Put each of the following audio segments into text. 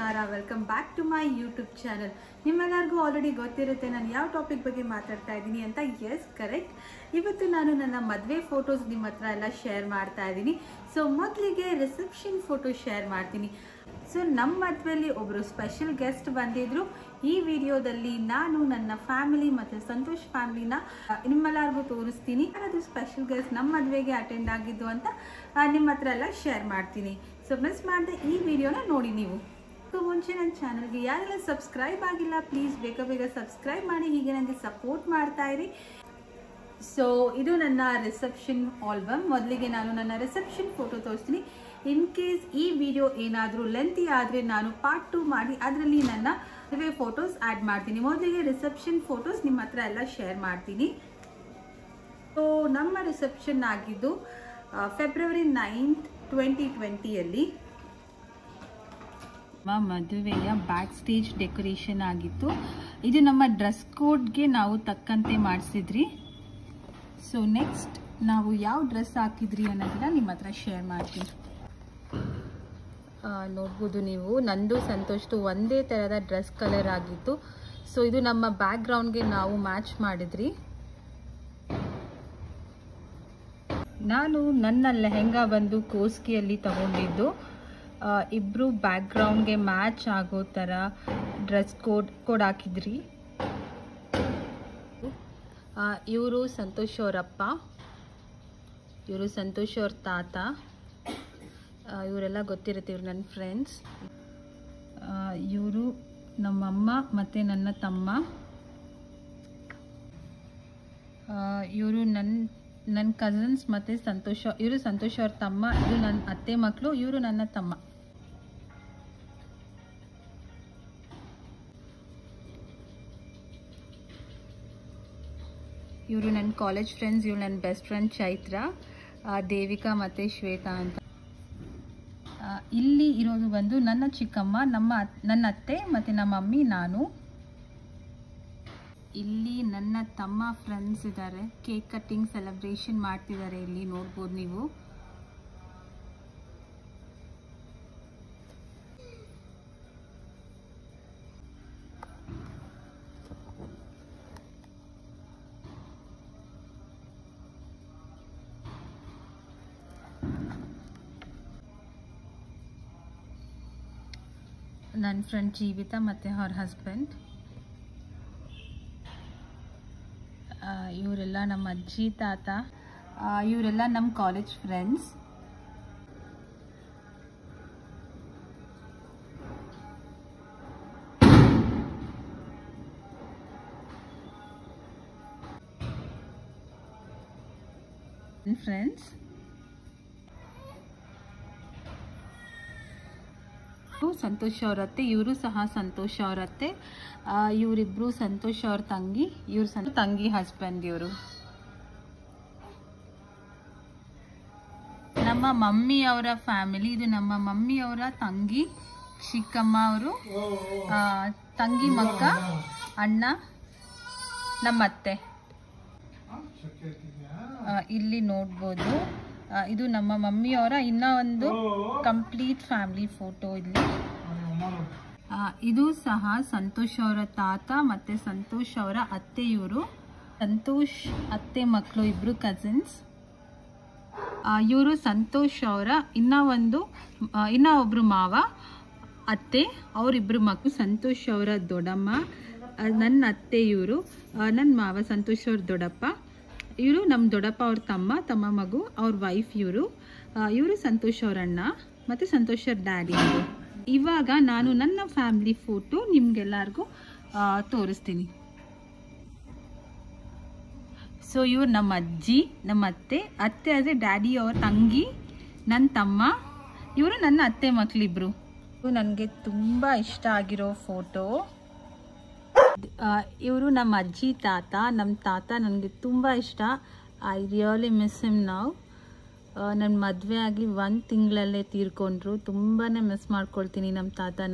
ನಮಸ್ಕಾರ welcome back to my YouTube channel ನಿಮ್ಮೆಲ್ಲರಿಗೂ already ಗೊತ್ತಿರುತ್ತೆ ನಾನು ಯಾವ ಟಾಪಿಕ್ ಬಗ್ಗೆ ಮಾತಾಡ್ತಾ ಇದ್ದೀನಿ ಅಂತ ಎಸ್ ಕರೆಕ್ಟ್ ಇವತ್ತು ನಾನು ನನ್ನ ಮದುವೆ ಫೋಟೋಸ್ ನಿಮ್ಮ ಹತ್ರ ಎಲ್ಲ ಶೇರ್ ಮಾಡ್ತಾ ಇದ್ದೀನಿ ಸೊ ಮೊದಲಿಗೆ ರಿಸೆಪ್ಷನ್ ಫೋಟೋ ಶೇರ್ ಮಾಡ್ತೀನಿ ಸೊ ನಮ್ಮ ಮದುವೆಯಲ್ಲಿ ಒಬ್ಬರು ಸ್ಪೆಷಲ್ ಗೆಸ್ಟ್ ಬಂದಿದ್ರು ಈ ವಿಡಿಯೋದಲ್ಲಿ ನಾನು ನನ್ನ ಫ್ಯಾಮಿಲಿ ಮತ್ತು ಸಂತೋಷ್ ಫ್ಯಾಮಿಲಿನ ನಿಮ್ಮೆಲ್ಲರಿಗೂ ತೋರಿಸ್ತೀನಿ ಅದು ಸ್ಪೆಷಲ್ ಗೆಸ್ಟ್ ನಮ್ಮ ಮದುವೆಗೆ ಅಟೆಂಡ್ ಆಗಿದ್ದು ಅಂತ ಆ, ನಿಮ್ಮ ಹತ್ರ ಎಲ್ಲ ಶೇರ್ ಮಾಡ್ತೀನಿ ಸೊ ಮಿಸ್ ಮಾಡದೆ ಈ ವಿಡಿಯೋನ ನೋಡಿ ನೀವು ಸೊ ಮುಂಚೆ ನನ್ನ ಚಾನಲ್ಗೆ ಯಾರೆಲ್ಲ ಸಬ್ಸ್ಕ್ರೈಬ್ ಆಗಿಲ್ಲ ಪ್ಲೀಸ್ ಬೇಗ ಬೇಗ ಸಬ್ಸ್ಕ್ರೈಬ್ ಮಾಡಿ ಹೀಗೆ ನನಗೆ ಸಪೋರ್ಟ್ ಮಾಡ್ತಾ ಇರಿ ಸೊ ಇದು ನನ್ನ ರಿಸೆಪ್ಷನ್ ಆಲ್ಬಮ್ ಮೊದಲಿಗೆ ನಾನು ನನ್ನ ರಿಸೆಪ್ಷನ್ ಫೋಟೋ ತೋರಿಸ್ತೀನಿ ಇನ್ ಕೇಸ್ ಈ ವಿಡಿಯೋ ಏನಾದರೂ ಲೆಂತಿ ಆದರೆ ನಾನು ಪಾರ್ಟ್ ಟು ಮಾಡಿ ಅದರಲ್ಲಿ ನನ್ನ ಮದುವೆ ಫೋಟೋಸ್ ಆ್ಯಡ್ ಮಾಡ್ತೀನಿ ಮೊದಲಿಗೆ ರಿಸೆಪ್ಷನ್ ಫೋಟೋಸ್ ನಿಮ್ಮ ಹತ್ರ ಎಲ್ಲ ಶೇರ್ ಮಾಡ್ತೀನಿ ಸೊ ನಮ್ಮ ರಿಸೆಪ್ಷನ್ ಆಗಿದ್ದು ಫೆಬ್ರವರಿ ನೈನ್ತ್ ಟ್ವೆಂಟಿ ಟ್ವೆಂಟಿಯಲ್ಲಿ ನಮ್ಮ ಮದುವೆಯ ಬ್ಯಾಕ್ ಸ್ಟೇಜ್ ಡೆಕೋರೇಷನ್ ಆಗಿತ್ತು ಇದು ನಮ್ಮ ಡ್ರೆಸ್ ಕೋಡ್ಗೆ ನಾವು ತಕ್ಕಂತೆ ಮಾಡಿಸಿದ್ರಿ ಸೊ ನೆಕ್ಸ್ಟ್ ನಾವು ಯಾವ ಡ್ರೆಸ್ ಹಾಕಿದ್ರಿ ಅನ್ನೋದನ್ನ ನಿಮ್ಮ ಹತ್ರ ಶೇರ್ ಮಾಡ್ತೀನಿ ಆ, ನೋಡ್ಬೋದು ನೀವು ನಂದು ಸಂತೋಷ್ದು ಒಂದೇ ಥರದ ಡ್ರೆಸ್ ಕಲರ್ ಆಗಿತ್ತು ಸೊ ಇದು ನಮ್ಮ ಬ್ಯಾಕ್ ಗ್ರೌಂಡ್ಗೆ ನಾವು ಮ್ಯಾಚ್ ಮಾಡಿದ್ರಿ ನಾನು ನನ್ನ ಲೆಹೆಂಗಾ ಬಂದು ಕೋಸ್ಕಿಯಲ್ಲಿ ತಗೊಂಡಿದ್ದು ಆ, ಇಬ್ರು ಬ್ಯಾಕ್ ಗ್ರೌಂಡ್ಗೆ ಮ್ಯಾಚ್ ಆಗೋ ಥರ ಡ್ರೆಸ್ ಕೋಡ್ ಕೋಡ್ ಹಾಕಿದ್ರಿ ಇವರು ಸಂತೋಷ್ ಅವರಪ್ಪ ಇವರು ಸಂತೋಷ್ ಅವ್ರ ತಾತ ಆ, ಇವರೆಲ್ಲ ಗೊತ್ತಿರುತ್ತೆ ಇವ್ರು ನನ್ನ ಫ್ರೆಂಡ್ಸ್ ಇವರು ನಮ್ಮಮ್ಮ ಮತ್ತು ನನ್ನ ತಮ್ಮ ಇವರು ನನ್ನ ನನ್ನ ಕಸಿನ್ಸ್ ಮತ್ತು ಸಂತೋಷ ಇವರು ಸಂತೋಷ್ ಅವ್ರ ತಮ್ಮ ಇದು ನನ್ನ ಅತ್ತೆ ಮಕ್ಕಳು ಇವರು ನನ್ನ ತಮ್ಮ ಇವರು ನನ್ನ ಕಾಲೇಜ್ ಫ್ರೆಂಡ್ಸ್ ಇವ್ರು ನನ್ನ ಬೆಸ್ಟ್ ಫ್ರೆಂಡ್ ಚೈತ್ರ ಆ, ದೇವಿಕಾ ಮತ್ತು ಶ್ವೇತಾ ಅಂತ ಆ, ಇಲ್ಲಿ ಇರೋದು ಬಂದು ನನ್ನ ಚಿಕ್ಕಮ್ಮ ನಮ್ಮ ಅತ್- ನನ್ನ ಅತ್ತೆ ಮತ್ತು ನಮ್ಮ ಮಮ್ಮಿ ನಾನು ಇಲ್ಲಿ ನನ್ನ ತಮ್ಮ ಫ್ರೆಂಡ್ಸ್ ಇದ್ದಾರೆ ಕೇಕ್ ಕಟ್ಟಿಂಗ್ ಸೆಲೆಬ್ರೇಷನ್ ಮಾಡ್ತಿದ್ದಾರೆ ಇಲ್ಲಿ ನೋಡ್ಬೋದು ನೀವು ನನ್ನ ಫ್ರೆಂಡ್ ಜೀವಿತ ಮತ್ತು ಅವ್ರ ಹಸ್ಬೆಂಡ್ ಇವರೆಲ್ಲ ನಮ್ಮ ಅಜ್ಜಿ ತಾತ ಆ, ಇವರೆಲ್ಲ ನಮ್ಮ ಕಾಲೇಜ್ ಫ್ರೆಂಡ್ಸ್ ಫ್ರೆಂಡ್ಸ್ ಸಂತೋಷ್ ಅವರತ್ತೆ ಇವರು ಸಹ ಸಂತೋಷ್ ಅವರತ್ತೆ ಇವರಿಬ್ರು ಸಂತೋಷ್ ಅವ್ರ ತಂಗಿ ಇವ್ರ ಸಂ ತಂಗಿ ಹಸ್ಬೆಂಡ್ ಇವರು ನಮ್ಮ ಮಮ್ಮಿ ಅವರ ಫ್ಯಾಮಿಲಿ ಇದು ನಮ್ಮ ಮಮ್ಮಿ ಅವರ ತಂಗಿ ಚಿಕ್ಕಮ್ಮ ಅವರು ತಂಗಿ ಮಕ್ಕ ಅಣ್ಣ ನಮ್ಮ ಅತ್ತೆ ಆ, ಇಲ್ಲಿ ನೋಡ್ಬೋದು ಆ, ಇದು ನಮ್ಮ ಮಮ್ಮಿ ಅವರ ಇನ್ನ ಒಂದು ಕಂಪ್ಲೀಟ್ ಫ್ಯಾಮಿಲಿ ಫೋಟೋ ಇಲ್ಲಿ ಆ, ಇದು ಸಹ ಸಂತೋಷ್ ಅವರ ತಾತ ಮತ್ತೆ ಸಂತೋಷ್ ಅವರ ಅತ್ತೆ ಇವರು ಸಂತೋಷ್ ಅತ್ತೆ ಮಕ್ಕಳು ಇಬ್ರು ಕಸಿನ್ಸ್ ಇವರು ಸಂತೋಷ್ ಅವರ ಇನ್ನ ಒಂದು ಆ, ಇನ್ನ ಒಬ್ರು ಮಾವ ಅತ್ತೆ ಅವರಿಬ್ರು ಮಕ್ಕಳು ಸಂತೋಷ್ ಅವರ ದೊಡ್ಡಮ್ಮ ಆ, ನನ್ನ ಅತ್ತೆ ಇವರು ನನ್ನ ಮಾವ ಸಂತೋಷ್ ಅವ್ರ ದೊಡ್ಡಪ್ಪ ಇವರು ನಮ್ಮ ದೊಡ್ಡಪ್ಪ ಅವ್ರ ತಮ್ಮ ತಮ್ಮ ಮಗು ಅವ್ರ ವೈಫ್ ಇವರು ಇವರು ಸಂತೋಷ್ ಅವ್ರ ಅಣ್ಣ ಮತ್ತು ಸಂತೋಷ್ ಅವ್ರ ಡ್ಯಾಡಿ ಇವರು ಇವಾಗ ನಾನು ನನ್ನ ಫ್ಯಾಮಿಲಿ ಫೋಟೋ ನಿಮ್ಗೆಲ್ಲರಿಗೂ ಆ, ತೋರಿಸ್ತೀನಿ ಸೊ ಇವ್ರು ನಮ್ಮ ಅಜ್ಜಿ ನಮ್ಮ ಅತ್ತೆ ಅತ್ತೆ ಅಂದರೆ ಡ್ಯಾಡಿ ಅವ್ರ ತಂಗಿ ನನ್ನ ತಮ್ಮ ಇವರು ನನ್ನ ಅತ್ತೆ ಮಕ್ಕಳಿಬ್ರು ನನಗೆ ತುಂಬ ಇಷ್ಟ ಆಗಿರೋ ಫೋಟೋ ಇವರು ನಮ್ಮ ಅಜ್ಜಿ ತಾತ ನಮ್ಮ ತಾತ ನನಗೆ ತುಂಬ ಇಷ್ಟ ಐ ರಿಯಲಿ ಮಿಸ್ ಹಿಮ್ ನಾವು ನನ್ನ ಮದುವೆ ಆಗಿ ಒಂದು ತಿಂಗಳಲ್ಲೇ ತೀರ್ಕೊಂಡ್ರು ತುಂಬಾ ಮಿಸ್ ಮಾಡ್ಕೊಳ್ತೀನಿ ನಮ್ಮ ತಾತನ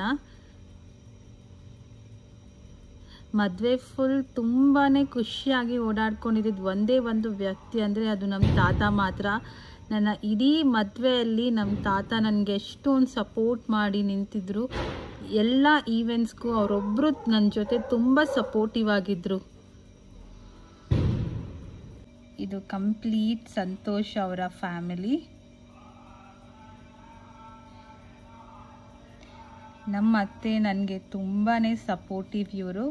ಮದುವೆ ಫುಲ್ ತುಂಬಾ ಖುಷಿಯಾಗಿ ಓಡಾಡ್ಕೊಂಡಿದ್ದು ಒಂದೇ ಒಂದು ವ್ಯಕ್ತಿ ಅಂದರೆ ಅದು ನಮ್ಮ ತಾತ ಮಾತ್ರ ನನ್ನ ಇಡೀ ಮದುವೆಯಲ್ಲಿ ನಮ್ಮ ತಾತ ನನಗೆ ಎಷ್ಟೊಂದು ಸಪೋರ್ಟ್ ಮಾಡಿ ನಿಂತಿದ್ರು ಎಲ್ಲ ಈವೆಂಟ್ಸ್ಗೂ ಅವರೊಬ್ಬರು ನನ್ನ ಜೊತೆ ತುಂಬ ಸಪೋರ್ಟಿವ್ ಆಗಿದ್ದರು ಇದು ಕಂಪ್ಲೀಟ್ ಸಂತೋಷ್ ಅವರ ಫ್ಯಾಮಿಲಿ ನಮ್ಮ ಅತ್ತೆ ನನಗೆ ತುಂಬಾ ಸಪೋರ್ಟಿವ್ ಇವರು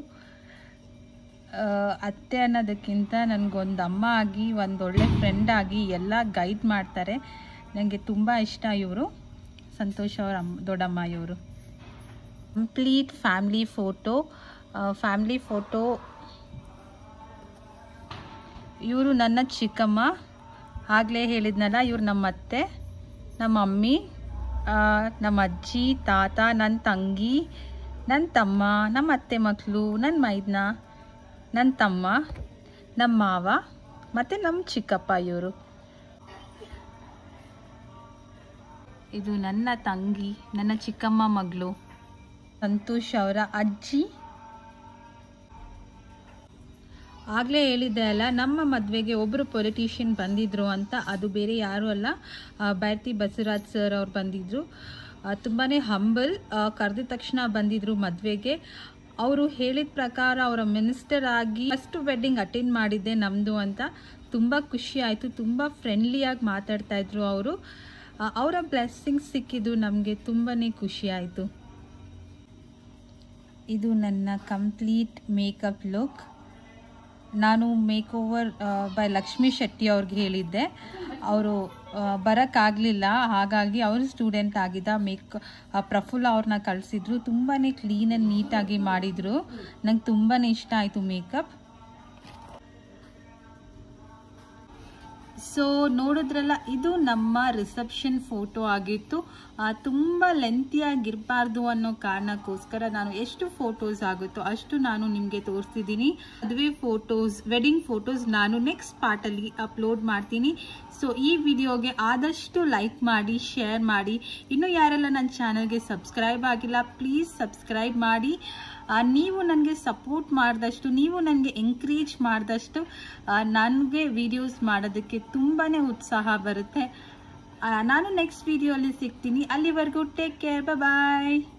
ಅತ್ತೆ ಅನ್ನೋದಕ್ಕಿಂತ ನನಗೊಂದು ಅಮ್ಮ ಆಗಿ ಒಂದೊಳ್ಳೆ ಫ್ರೆಂಡ್ ಆಗಿ ಎಲ್ಲ ಗೈಡ್ ಮಾಡ್ತಾರೆ ನನಗೆ ತುಂಬ ಇಷ್ಟ ಇವರು ಸಂತೋಷ್ ಅವರ ಅಮ್ಮ ದೊಡ್ಡಮ್ಮ ಇವರು complete family photo family photo ಇವರು ನನ್ನ ಚಿಕ್ಕಮ್ಮ ಆಗಲೇ ಹೇಳಿದ್ನಲ್ಲ ಇವ್ರು ನಮ್ಮ ಅತ್ತೆ ನಮ್ಮ ಮಮ್ಮಿ ಆ, ನಮ್ಮ ಅಜ್ಜಿ ತಾತ ನನ್ನ ತಂಗಿ ನನ್ನ ತಮ್ಮ ನಮ್ಮ ಅತ್ತೆ ಮಕ್ಕಳು ನನ್ನ ಮೈದ್ನ ನನ್ನ ತಮ್ಮ ನಮ್ಮ ಮಾವ ಮತ್ತು ನಮ್ಮ ಚಿಕ್ಕಪ್ಪ ಇವರು ಇದು ನನ್ನ ತಂಗಿ ನನ್ನ ಚಿಕ್ಕಮ್ಮ ಮಗಳು ಸಂತೋಷ್ ಅವರ ಅಜ್ಜಿ ಆಗಲೇ ಹೇಳಿದ್ದೆ ಅಲ್ಲ ನಮ್ಮ ಮದುವೆಗೆ ಒಬ್ಬರು ಪೊಲಿಟಿಷಿಯನ್ ಬಂದಿದ್ರು ಅಂತ ಅದು ಬೇರೆ ಯಾರೂ ಅಲ್ಲ ಆ, ಭಾರತಿ ಬಸವರಾಜ್ ಸರ್ ಅವ್ರು ಬಂದಿದ್ದರು ತುಂಬಾ ಹಂಬಲ್ ಕರೆದ ತಕ್ಷಣ ಬಂದಿದ್ರು ಮದುವೆಗೆ ಅವರು ಹೇಳಿದ ಪ್ರಕಾರ ಅವರ ಮಿನಿಸ್ಟರ್ ಆಗಿ ಫಸ್ಟ್ ವೆಡ್ಡಿಂಗ್ ಅಟೆಂಡ್ ಮಾಡಿದ್ದೆ ನಮ್ಮದು ಅಂತ ತುಂಬ ಖುಷಿ ಆಯಿತು ತುಂಬ ಫ್ರೆಂಡ್ಲಿಯಾಗಿ ಮಾತಾಡ್ತಾ ಇದ್ರು ಅವರು ಅವರ ಬ್ಲೆಸ್ಸಿಂಗ್ಸ್ ಸಿಕ್ಕಿದ್ದು ನಮಗೆ ತುಂಬಾ ಖುಷಿ ಆಯಿತು ಇದು ನನ್ನ ಕಂಪ್ಲೀಟ್ ಮೇಕಪ್ ಲುಕ್ ನಾನು makeover by Lakshmi Shetty ಅವ್ರಿಗೆ ಹೇಳಿದ್ದೆ ಅವರು ಬರೋಕ್ಕಾಗಲಿಲ್ಲ ಹಾಗಾಗಿ ಅವರು ಸ್ಟೂಡೆಂಟ್ ಆಗಿದ್ದ ಮೇಕ್ ಪ್ರಫುಲ್ಲ ಅವ್ರನ್ನ ಕಳಿಸಿದ್ರು ತುಂಬಾ ಕ್ಲೀನ್ ಆ್ಯಂಡ್ ನೀಟಾಗಿ ಮಾಡಿದರು ನಂಗೆ ತುಂಬಾ ಇಷ್ಟ ಆಯಿತು ಮೇಕಪ್ ಸೊ ನೋಡಿದ್ರಲ್ಲ ಇದು ನಮ್ಮ ರಿಸೆಪ್ಷನ್ ಫೋಟೋ ಆಗಿತ್ತು ಆ, ತುಂಬ ಲೆಂತಿಯಾಗಿರಬಾರ್ದು ಅನ್ನೋ ಕಾರಣಕ್ಕೋಸ್ಕರ ನಾನು ಎಷ್ಟು ಫೋಟೋಸ್ ಆಗುತ್ತೋ ಅಷ್ಟು ನಾನು ನಿಮಗೆ ತೋರಿಸ್ತಿದ್ದೀನಿ ಮದುವೆ ಫೋಟೋಸ್ ವೆಡ್ಡಿಂಗ್ ಫೋಟೋಸ್ ನಾನು ನೆಕ್ಸ್ಟ್ ಪಾರ್ಟಲ್ಲಿ ಅಪ್ಲೋಡ್ ಮಾಡ್ತೀನಿ ಸೊ ಈ ವಿಡಿಯೋಗೆ ಆದಷ್ಟು ಲೈಕ್ ಮಾಡಿ ಶೇರ್ ಮಾಡಿ ಇನ್ನೂ ಯಾರೆಲ್ಲ ನನ್ನ ಚಾನಲ್ಗೆ ಸಬ್ಸ್ಕ್ರೈಬ್ ಆಗಿಲ್ಲ ಪ್ಲೀಸ್ ಸಬ್ಸ್ಕ್ರೈಬ್ ಮಾಡಿ ಆ, ನೀವು ನನಗೆ ಸಪೋರ್ಟ್ ಮಾಡಿದಷ್ಟು ನೀವು ನನಗೆ ಎಂಕರೇಜ್ ಮಾಡಿದಷ್ಟು ನನಗೆ ವಿಡಿಯೋಸ್ ಮಾಡೋದಕ್ಕೆ ತುಂಬಾ ಉತ್ಸಾಹ ಬರುತ್ತೆ ಆ, ನಾನು ನೆಕ್ಸ್ಟ್ ವಿಡಿಯೋಲಿ ಸಿಗ್ತೀನಿ ಅಲ್ಲಿವರೆಗೂ ಟೇಕ್ ಕೇರ್ ಬಾಯ್